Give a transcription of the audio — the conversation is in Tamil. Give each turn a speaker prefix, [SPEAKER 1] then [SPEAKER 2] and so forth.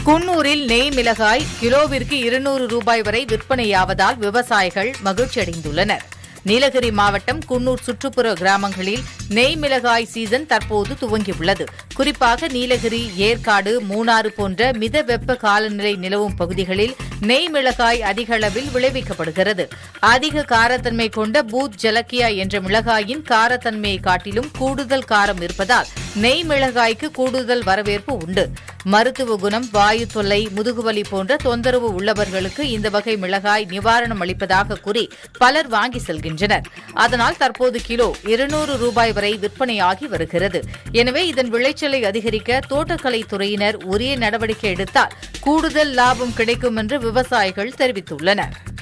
[SPEAKER 1] குன்னூரில் நெய் மிளகாய் கிலோவிற்கு இருநூறு ரூபாய் வரை விற்பனையாவதால் விவசாயிகள் மகிழ்ச்சியடைந்துள்ளனர் நீலகிரி மாவட்டம் குன்னூர் சுற்றுப்புற கிராமங்களில் நெய் மிளகாய் சீசன் தற்போது துவங்கியுள்ளது குறிப்பாக நீலகிரி ஏற்காடு மூணாறு போன்ற மித வெப்ப காலநிலை நிலவும் பகுதிகளில் நெய் மிளகாய் அதிக அளவில் விளைவிக்கப்படுகிறது அதிக காரத்தன்மை கொண்ட பூத் ஜலக்கியா என்ற மிளகாயின் காரத்தன்மையை காட்டிலும் கூடுதல் காரம் இருப்பதால் நெய் மிளகாய்க்கு கூடுதல் வரவேற்பு உண்டு மருத்துவ குணம் வாயு தொல்லை முதுகுவலி போன்ற தொந்தரவு உள்ளவர்களுக்கு இந்த வகை மிளகாய் நிவாரணம் அளிப்பதாக கூறி பலர் வாங்கி செல்கின்றனர் அதனால் தற்போது கிலோ இருநூறு ரூபாய் வரை விற்பனையாகி வருகிறது எனவே இதன் விளைச்சலை அதிகரிக்க தோட்டக்கலை துறையினர் உரிய நடவடிக்கை எடுத்தால் கூடுதல் லாபம் கிடைக்கும் என்று விவசாயிகள் தெரிவித்துள்ளனர்